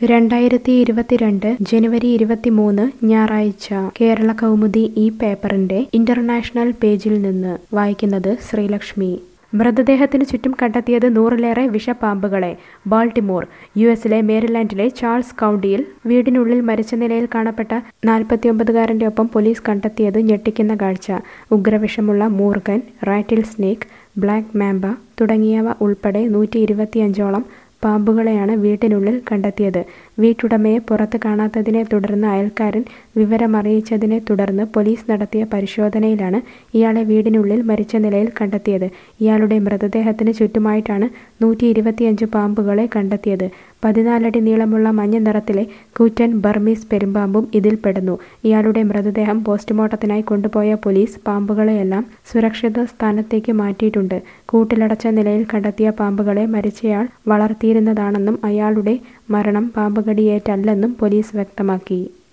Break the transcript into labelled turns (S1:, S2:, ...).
S1: രണ്ടായിരത്തി ഇരുപത്തിരണ്ട് ജനുവരി ഇരുപത്തിമൂന്ന് ഞായറാഴ്ച കേരള കൗമുദി ഈ പേപ്പറിന്റെ ഇന്റർനാഷണൽ പേജിൽ നിന്ന് വായിക്കുന്നത് ശ്രീലക്ഷ്മി മൃതദേഹത്തിനു ചുറ്റും കണ്ടെത്തിയത് നൂറിലേറെ വിഷപ്പാമ്പുകളെ ബാൾട്ടിമോർ യു എസിലെ മേരിലാൻഡിലെ ചാൾസ് കൗണ്ടിയിൽ വീടിനുള്ളിൽ മരിച്ച നിലയിൽ കാണപ്പെട്ട നാൽപ്പത്തിയൊമ്പതുകാരന്റെ ഒപ്പം പോലീസ് കണ്ടെത്തിയത് ഞെട്ടിക്കുന്ന കാഴ്ച ഉഗ്രവിഷമുള്ള മൂർഗൻ റാറ്റിൽ സ്നേക്ക് ബ്ലാക്ക് മാംബ തുടങ്ങിയവ ഉൾപ്പെടെ നൂറ്റി ഇരുപത്തിയഞ്ചോളം പാമ്പുകളെയാണ് വീട്ടിനുള്ളിൽ കണ്ടെത്തിയത് വീട്ടുടമയെ പുറത്ത് കാണാത്തതിനെ തുടർന്ന് അയൽക്കാരൻ വിവരമറിയിച്ചതിനെ തുടർന്ന് പോലീസ് നടത്തിയ പരിശോധനയിലാണ് ഇയാളെ വീടിനുള്ളിൽ മരിച്ച നിലയിൽ കണ്ടെത്തിയത് ഇയാളുടെ മൃതദേഹത്തിന് ചുറ്റുമായിട്ടാണ് നൂറ്റി ഇരുപത്തിയഞ്ച് പാമ്പുകളെ കണ്ടെത്തിയത് പതിനാലടി നീളമുള്ള മഞ്ഞ നിറത്തിലെ കൂറ്റൻ ബർമീസ് പെരുമ്പാമ്പും ഇതിൽപ്പെടുന്നു ഇയാളുടെ മൃതദേഹം പോസ്റ്റ്മോർട്ടത്തിനായി കൊണ്ടുപോയ പോലീസ് പാമ്പുകളെയെല്ലാം സുരക്ഷിത സ്ഥാനത്തേക്ക് മാറ്റിയിട്ടുണ്ട് കൂട്ടിലടച്ച നിലയിൽ കണ്ടെത്തിയ പാമ്പുകളെ മരിച്ചയാൾ വളർത്തിയിരുന്നതാണെന്നും അയാളുടെ മരണം പാമ്പുകടിയേറ്റല്ലെന്നും പോലീസ് വ്യക്തമാക്കി